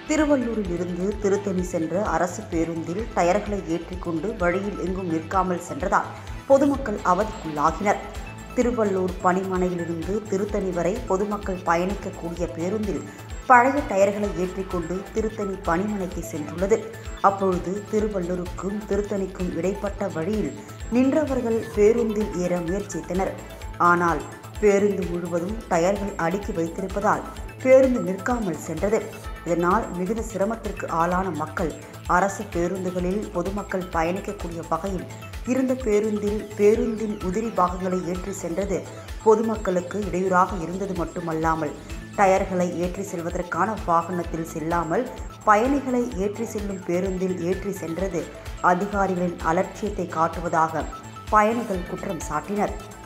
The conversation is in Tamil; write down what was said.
திருவள்ளூரில் இருந்து திருத்தணி சென்ற அரசு பேருந்தில் டயர்களை ஏற்றிக்கொண்டு வழியில் எங்கும் நிற்காமல் சென்றதால் பொதுமக்கள் அவதிக்குள்ளாகினர் திருவள்ளூர் பணிமனையிலிருந்து திருத்தணி வரை பொதுமக்கள் பயணிக்கக்கூடிய பேருந்தில் பழைய டயர்களை ஏற்றிக்கொண்டு திருத்தணி பணிமனைக்கு சென்றுள்ளது அப்பொழுது திருவள்ளூருக்கும் திருத்தணிக்கும் இடைப்பட்ட வழியில் நின்றவர்கள் பேருந்தில் ஏற முயற்சித்தனர் ஆனால் பேருந்து முழுவதும் டயர்கள் அடுக்கி வைத்திருப்பதால் பேருந்து நிற்காமல் சென்றது இதனால் மிகுந்த சிரமத்திற்கு ஆளான மக்கள் அரசு பேருந்துகளில் பொதுமக்கள் பயணிக்கக்கூடிய வகையில் இருந்த பேருந்தில் பேருந்தின் உதிரி பாகங்களை ஏற்றி சென்றது பொதுமக்களுக்கு இடையூறாக இருந்தது மட்டுமல்லாமல் டயர்களை ஏற்றி செல்வதற்கான வாகனத்தில் செல்லாமல் பயணிகளை ஏற்றி செல்லும் பேருந்தில் ஏற்றி சென்றது அதிகாரிகளின் அலட்சியத்தை காட்டுவதாக பயணிகள் குற்றம் சாட்டினர்